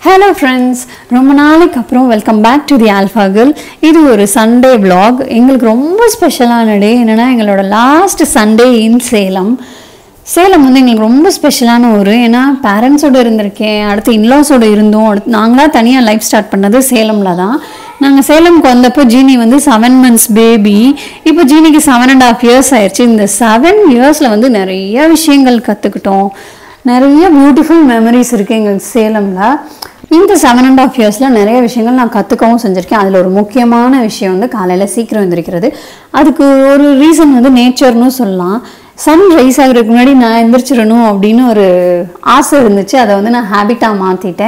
hello friends ரொம்ப நாளைக்கு அப்புறம் welcome back to the alpha girl இது ஒரு சண்டே vlog எங்களுக்கு ரொம்ப ஸ்பெஷலான டே என்னென்னா எங்களோட last Sunday in Salem Salem வந்து எங்களுக்கு ரொம்ப ஸ்பெஷலான ஊர் ஏன்னா பேரண்ட்ஸோடு இருந்திருக்கேன் அடுத்து இன்லாஸோடு இருந்தோம் அடுத்து நாங்களாக தனியாக லைஃப் ஸ்டார்ட் பண்ணது சேலமில் தான் நாங்கள் சேலம்க்கு வந்தப்போ ஜீனி வந்து செவன் மந்த்ஸ் பேபி இப்போ ஜீனிக்கு செவன் அண்ட் ஹாஃப் இயர்ஸ் ஆயிடுச்சு இந்த செவன் இயர்ஸில் வந்து நிறைய விஷயங்கள் கற்றுக்கிட்டோம் நிறைய பியூட்டிஃபுல் மெமரிஸ் இருக்குது எங்களுக்கு சேலமில் இந்த செவன் அண்ட் ஆஃப் இயர்ஸில் நிறைய விஷயங்கள் நான் கற்றுக்கவும் செஞ்சுருக்கேன் அதில் ஒரு முக்கியமான விஷயம் வந்து காலையில் சீக்கிரம் எழுந்திரிக்கிறது அதுக்கு ஒரு ரீசன் வந்து நேச்சர்னு சொல்லலாம் சன் ரைஸ் ஆகிறதுக்கு முன்னாடி நான் எந்திரிச்சிடணும் அப்படின்னு ஒரு ஆசை இருந்துச்சு அதை வந்து நான் ஹேபிட்டாக மாற்றிட்டேன்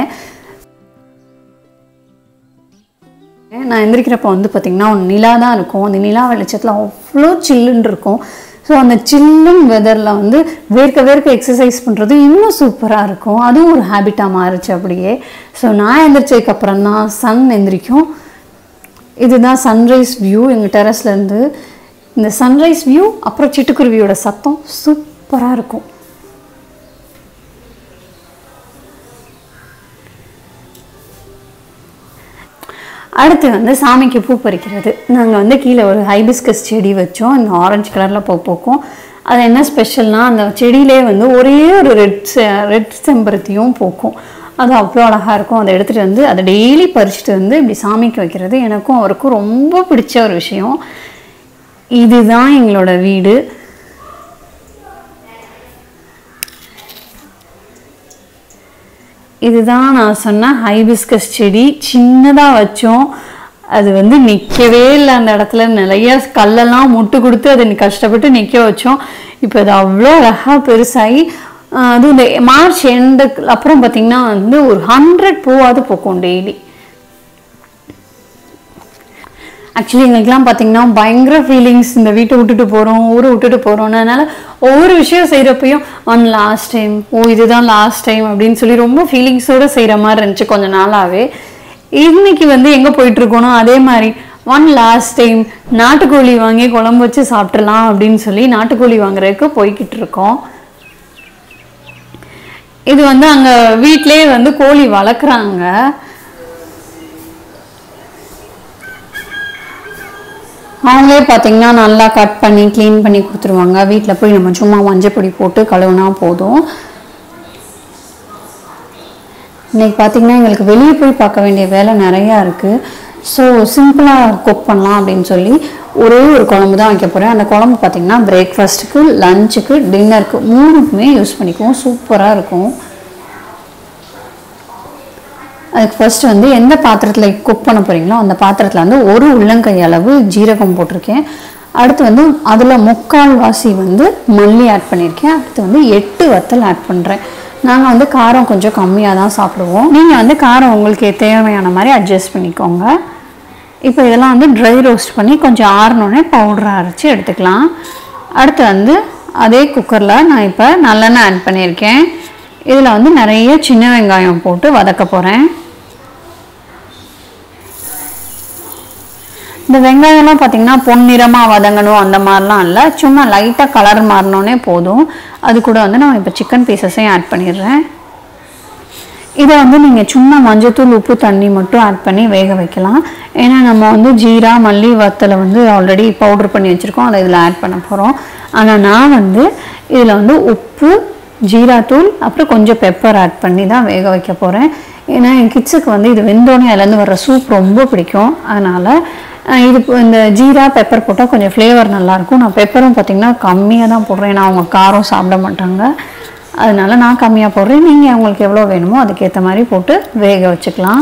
நான் எந்திரிக்கிறப்ப வந்து பார்த்திங்கன்னா ஒரு நிலா தான் இருக்கும் அந்த நிலா வெளிச்சத்தில் அவ்வளோ சில்லுன்னு இருக்கும் ஸோ அந்த சில்லுன் வெதரில் வந்து வேர்க்க வேர்க்க எக்ஸசைஸ் பண்ணுறது இன்னும் சூப்பராக இருக்கும் அதுவும் ஒரு ஹேபிட்டாக மாறுச்சு அப்படியே ஸோ நான் எந்திரிச்சதுக்கப்புறம் தான் சன் எந்திரிக்கும் இதுதான் சன்ரைஸ் வியூ எங்கள் டெரஸ்லேருந்து இந்த சன்ரைஸ் வியூ அப்புறம் சிட்டுக்குருவியோட சத்தம் சூப்பராக இருக்கும் அடுத்து வந்து சாமிக்கு பூ பறிக்கிறது நாங்கள் வந்து கீழே ஒரு ஹைபிஸ்கஸ் செடி வச்சோம் இந்த ஆரஞ்சு கலரில் பூ பூக்கும் அது என்ன ஸ்பெஷல்னா அந்த செடியிலே வந்து ஒரே ஒரு ரெட் ரெட் செம்பருத்தியும் பூக்கும் அது அவ்வளோ அழகாக இருக்கும் அதை எடுத்துகிட்டு வந்து அதை டெய்லி பறிச்சுட்டு வந்து இப்படி சாமிக்கு வைக்கிறது எனக்கும் அவருக்கும் ரொம்ப பிடிச்ச ஒரு விஷயம் இதுதான் எங்களோட வீடு இதுதான் நான் சொன்ன ஹைபிஸ்கஸ் செடி சின்னதாக வச்சோம் அது வந்து நிற்கவே இல்லை அந்த இடத்துல நிறைய கல்லெல்லாம் முட்டு கொடுத்து அதை கஷ்டப்பட்டு நிற்க வச்சோம் இப்போ அது அவ்வளோ அழகாக பெருசாகி ஆஹ் அதுவும் இந்த மார்ச் எண்டுக்கு அப்புறம் பார்த்திங்கன்னா வந்து ஒரு ஹண்ட்ரட் பூவாவது பூக்கும் டெய்லி ஆக்சுவலி எங்களுக்குலாம் பார்த்தீங்கன்னா பயங்கர ஃபீலிங்ஸ் இந்த வீட்டை விட்டுட்டு போகிறோம் ஊரை விட்டுட்டு போகிறோம்னு அதனால் ஒவ்வொரு விஷயம் செய்கிறப்பையும் ஒன் லாஸ்ட் டைம் ஓ இதுதான் லாஸ்ட் டைம் அப்படின்னு சொல்லி ரொம்ப ஃபீலிங்ஸோடு செய்கிற மாதிரி இருந்துச்சு கொஞ்ச நாளாகவே இன்னைக்கு வந்து எங்கே போயிட்டுருக்கோனோ அதே மாதிரி ஒன் லாஸ்ட் டைம் நாட்டுக்கோழி வாங்கி குழம்பு வச்சு சாப்பிட்றலாம் அப்படின்னு சொல்லி நாட்டுக்கோழி வாங்குறதுக்கு போய்கிட்டு இருக்கோம் இது வந்து அங்கே வீட்டிலே வந்து கோழி வளர்க்குறாங்க அவங்களே பார்த்தீங்கன்னா நல்லா கட் பண்ணி க்ளீன் பண்ணி கொடுத்துருவாங்க வீட்டில் போய் நம்ம சும்மா மஞ்சப்பொடி போட்டு கழுவுனா போதும் இன்னைக்கு பார்த்தீங்கன்னா எங்களுக்கு வெளியே போய் பார்க்க வேண்டிய வேலை நிறையா இருக்குது ஸோ சிம்பிளாக குக் பண்ணலாம் அப்படின்னு சொல்லி ஒரே ஒரு குழம்பு தான் வைக்க போகிறேன் அந்த குழம்பு பார்த்தீங்கன்னா பிரேக்ஃபாஸ்ட்டுக்கு லஞ்சுக்கு டின்னருக்கு மூணுக்குமே யூஸ் பண்ணிக்குவோம் சூப்பராக இருக்கும் அதுக்கு ஃபர்ஸ்ட் வந்து எந்த பாத்திரத்தில் குக் பண்ண போகிறீங்களோ அந்த பாத்திரத்தில் வந்து ஒரு உள்ளங்கை அளவு ஜீரகம் போட்டிருக்கேன் அடுத்து வந்து அதில் முக்கால் வாசி வந்து மல்லி ஆட் பண்ணியிருக்கேன் அடுத்து வந்து எட்டு வத்தல் ஆட் பண்ணுறேன் நாங்கள் வந்து காரம் கொஞ்சம் கம்மியாக தான் சாப்பிடுவோம் நீங்கள் வந்து காரம் உங்களுக்கு தேவையான மாதிரி அட்ஜஸ்ட் பண்ணிக்கோங்க இப்போ இதெல்லாம் வந்து ட்ரை ரோஸ்ட் பண்ணி கொஞ்சம் ஆறினோடனே பவுடராக அரைச்சி எடுத்துக்கலாம் அடுத்து வந்து அதே குக்கரில் நான் இப்போ நல்லெண்ணெய் ஆட் பண்ணியிருக்கேன் இதில் வந்து நிறைய சின்ன வெங்காயம் போட்டு வதக்க போகிறேன் இந்த வெங்காயம்லாம் பார்த்தீங்கன்னா பொன்னிறமாக வதங்கணும் அந்த மாதிரிலாம் இல்லை சும்மா லைட்டாக கலர் மாறினோன்னே போதும் அது கூட வந்து நான் இப்போ சிக்கன் பீசஸையும் ஆட் பண்ணிடுறேன் இதை வந்து நீங்கள் சும்மா மஞ்சத்தூள் உப்பு தண்ணி மட்டும் ஆட் பண்ணி வேக வைக்கலாம் ஏன்னா நம்ம வந்து ஜீரா மல்லி வத்தலை வந்து ஆல்ரெடி பவுடர் பண்ணி வச்சுருக்கோம் அதை இதில் ஆட் பண்ண போகிறோம் ஆனால் நான் வந்து இதில் வந்து உப்பு ஜீராத்தூள் அப்புறம் கொஞ்சம் பெப்பர் ஆட் பண்ணி தான் வேக வைக்க போகிறேன் ஏன்னா என் கிட்ஸுக்கு வந்து இது வெந்தோடனே அதுலேருந்து வர சூப் ரொம்ப பிடிக்கும் அதனால் அஹ், இது இப்போ இந்த ஜீரா பெப்பர் போட்டால் கொஞ்சம் ஃப்ளேவர் நல்லாயிருக்கும் நான் பெப்பரும் பார்த்திங்கன்னா கம்மியாக தான் போடுறேன் ஏன்னா அவங்க காரம் சாப்பிட மாட்டாங்க அதனால நான் கம்மியாக போடுறேன் நீங்கள் அவங்களுக்கு எவ்வளோ வேணுமோ அதுக்கேற்ற மாதிரி போட்டு வேக வச்சுக்கலாம்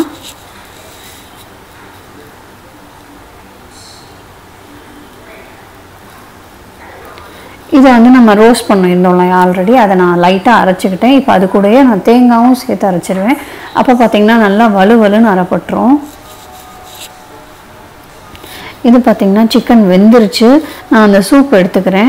இதை வந்து நம்ம ரோஸ்ட் பண்ணியிருந்தோம்ல ஆல்ரெடி அதை நான் லைட்டாக அரைச்சிக்கிட்டேன் இப்போ அது கூடயே நான் தேங்காயும் சேர்த்து அரைச்சிருவேன் அப்போ பார்த்தீங்கன்னா நல்லா வலுவலுன்னு அரைப்பட்டுரும் இது பார்த்தீங்கன்னா சிக்கன் வெந்துருச்சு நான் அந்த சூப் எடுத்துக்கிறேன்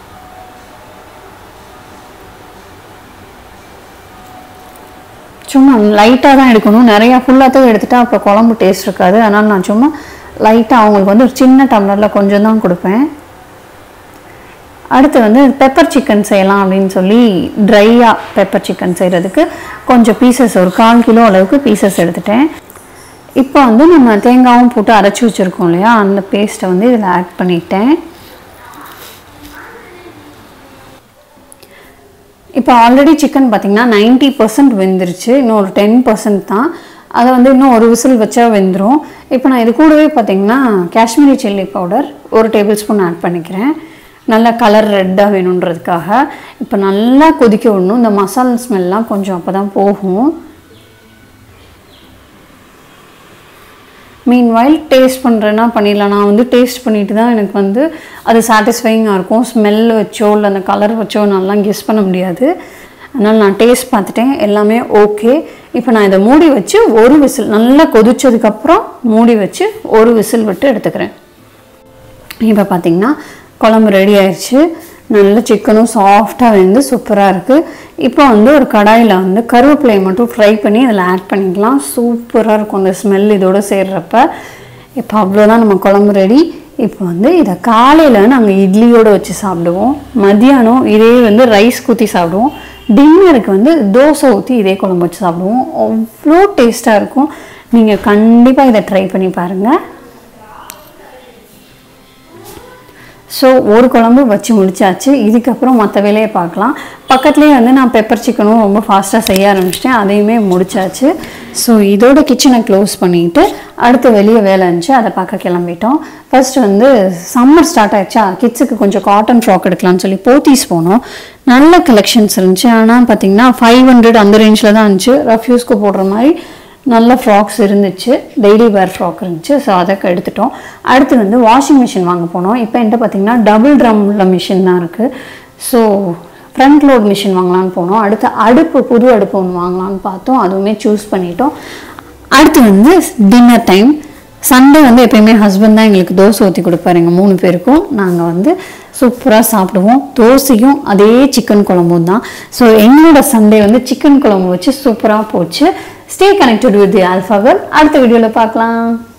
சும்மா லைட்டாக தான் எடுக்கணும் நிறையா ஃபுல்லாக எடுத்துட்டா அப்புறம் குழம்பு டேஸ்ட் இருக்காது அதனால் நான் சும்மா லைட்டாக அவங்களுக்கு வந்து ஒரு சின்ன டம்ளரில் கொஞ்சம் தான் கொடுப்பேன் அடுத்து வந்து பெப்பர் சிக்கன் செய்யலாம் அப்படின்னு சொல்லி ட்ரையாக பெப்பர் சிக்கன் செய்கிறதுக்கு கொஞ்சம் பீசஸ் ஒரு கால் கிலோ அளவுக்கு பீசஸ் எடுத்துட்டேன் இப்போ வந்து நம்ம தேங்காயும் போட்டு அரைச்சி வச்சுருக்கோம் இல்லையா அந்த பேஸ்ட்டை வந்து இதில் ஆட் பண்ணிட்டேன் இப்போ ஆல்ரெடி சிக்கன் பார்த்தீங்கன்னா நைன்ட்டி பர்சன்ட் வெந்துருச்சு இன்னும் ஒரு டென் பர்சன்ட் தான் அதை வந்து இன்னும் ஒரு விசில் வச்சா வெந்துடும் இப்போ நான் இது கூடவே பார்த்தீங்கன்னா காஷ்மீரி சில்லி பவுடர் ஒரு டேபிள் ஸ்பூன் ஆட் பண்ணிக்கிறேன் நல்லா கலர் ரெட்டாக வேணுன்றதுக்காக இப்போ நல்லா கொதிக்க விடணும் இந்த மசாலா ஸ்மெல்லாம் கொஞ்சம் அப்போ தான் போகும் மீன் வைல் டேஸ்ட் பண்ணுறேன்னா பண்ணிடலாம் நான் வந்து டேஸ்ட் பண்ணிட்டு தான் எனக்கு வந்து அது சாட்டிஸ்ஃபைங்காக இருக்கும் ஸ்மெல் வச்சோ இல்லை அந்த கலர் வச்சோ நல்லா கெஸ் பண்ண முடியாது அதனால் நான் டேஸ்ட் பார்த்துட்டேன் எல்லாமே ஓகே இப்போ நான் இதை மூடி வச்சு ஒரு விசில் நல்லா கொதிச்சதுக்கப்புறம் மூடி வச்சு ஒரு விசில் விட்டு எடுத்துக்கிறேன் இப்போ பார்த்தீங்கன்னா குழம்பு ரெடி ஆயிடுச்சு நல்ல சிக்கனும் சாஃப்டாக வெந்து சூப்பராக இருக்குது இப்போ வந்து ஒரு கடாயில் வந்து கருவேப்பிலையை மட்டும் ஃப்ரை பண்ணி அதில் ஆட் பண்ணிக்கலாம் சூப்பராக இருக்கும் அந்த ஸ்மெல் இதோடு சேர்றப்ப இப்போ அவ்வளோதான் நம்ம குழம்பு ரெடி இப்போ வந்து இதை காலையில் நாங்கள் இட்லியோடு வச்சு சாப்பிடுவோம் மத்தியானம் இதே வந்து ரைஸ் ஊற்றி சாப்பிடுவோம் டின்னருக்கு வந்து தோசை ஊற்றி இதே குழம்பு வச்சு சாப்பிடுவோம் அவ்வளோ டேஸ்ட்டாக இருக்கும் நீங்கள் கண்டிப்பாக இதை ட்ரை பண்ணி பாருங்கள் ஸோ ஒரு குழம்பு வச்சு முடிச்சாச்சு இதுக்கப்புறம் மற்ற வேலையை பார்க்கலாம் பக்கத்துலேயே வந்து நான் பெப்பர் சிக்கனும் ரொம்ப ஃபாஸ்ட்டாக செய்ய ஆரம்பிச்சிட்டேன் அதையுமே முடிச்சாச்சு ஸோ இதோட கிச்சனை க்ளோஸ் பண்ணிவிட்டு அடுத்து வெளியே வேலை இருந்துச்சு அதை பார்க்க கிளம்பிட்டோம் ஃபர்ஸ்ட் வந்து சம்மர் ஸ்டார்ட் ஆயிடுச்சா கிட்ஸுக்கு கொஞ்சம் காட்டன் ஃப்ராக் எடுக்கலாம்னு சொல்லி போத்தீஸ் போனோம் நல்ல கலெக்ஷன்ஸ் இருந்துச்சு ஆனால் பார்த்தீங்கன்னா ஃபைவ் ஹண்ட்ரட் அந்த ரேஞ்சில் தான் இருந்துச்சு ரஃப்யூஸ்க்கு போடுற மாதிரி நல்ல ஃப்ராக்ஸ் இருந்துச்சு டெய்லி வேர் ஃப்ராக் இருந்துச்சு ஸோ அதை எடுத்துட்டோம் அடுத்து வந்து வாஷிங் மிஷின் வாங்க போனோம் இப்போ என்கிட்ட பார்த்தீங்கன்னா டபுள் ட்ரம் உள்ள மிஷின் தான் இருக்குது ஸோ ஃப்ரண்ட் லோட் மிஷின் வாங்கலான்னு போனோம் அடுத்து அடுப்பு புது அடுப்பு ஒன்று வாங்கலான்னு பார்த்தோம் அதுவுமே சூஸ் பண்ணிட்டோம் அடுத்து வந்து டின்னர் டைம் சண்டே வந்து எப்பயுமே ஹஸ்பண்ட் தான் எங்களுக்கு தோசை ஊற்றி கொடுப்பாரு எங்கள் மூணு பேருக்கும் நாங்கள் வந்து சூப்பராக சாப்பிடுவோம் தோசையும் அதே சிக்கன் குழம்பும் தான் ஸோ எங்களோட சண்டே வந்து சிக்கன் குழம்பு வச்சு சூப்பராக போச்சு stay connected with the alpha girl அடுத்த வீடியோவில் பார்க்கலாம்